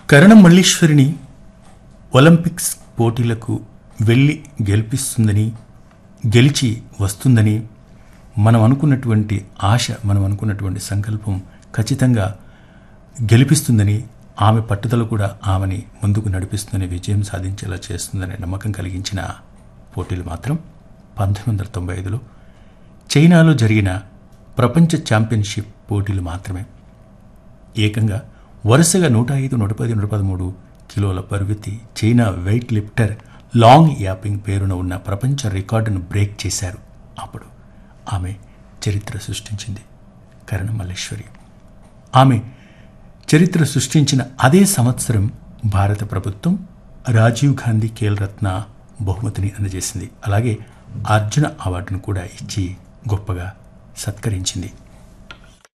కరణం మల్లీశ్వరిని Olympics పోటీలకు వెళ్ళి గెలిపిస్తుందని గెలిచి వస్తుందని మనం అనుకున్నటువంటి ఆశ మనం అనుకున్నటువంటి సంకల్పం ఖచ్చితంగా గెలిపిస్తుందని ఆమె పట్టుదల కూడా ఆమెని ముందుకు నడిపిస్తుందని విజయం సాధించేలా చేస్తుందనే నమ్మకం కలిగించిన పోటీలు మాత్రం పంతొమ్మిది వందల తొంభై ఐదులో చైనాలో జరిగిన ప్రపంచ ఛాంపియన్షిప్ పోటీలు మాత్రమే ఏకంగా వరుసగా నూట ఐదు నూట పది నూట పదమూడు కిలోల బరువెత్తి China weight lifter Long Yaping పేరున ఉన్న ప్రపంచ రికార్డును బ్రేక్ చేశారు అప్పుడు ఆమె చరిత్ర సృష్టించింది కరణ మల్లేశ్వరి ఆమె చరిత్ర సృష్టించిన అదే సంవత్సరం భారత ప్రభుత్వం రాజీవ్ గాంధీ ఖేల్ రత్న బహుమతిని అందజేసింది అలాగే అర్జున అవార్డును కూడా ఇచ్చి గొప్పగా సత్కరించింది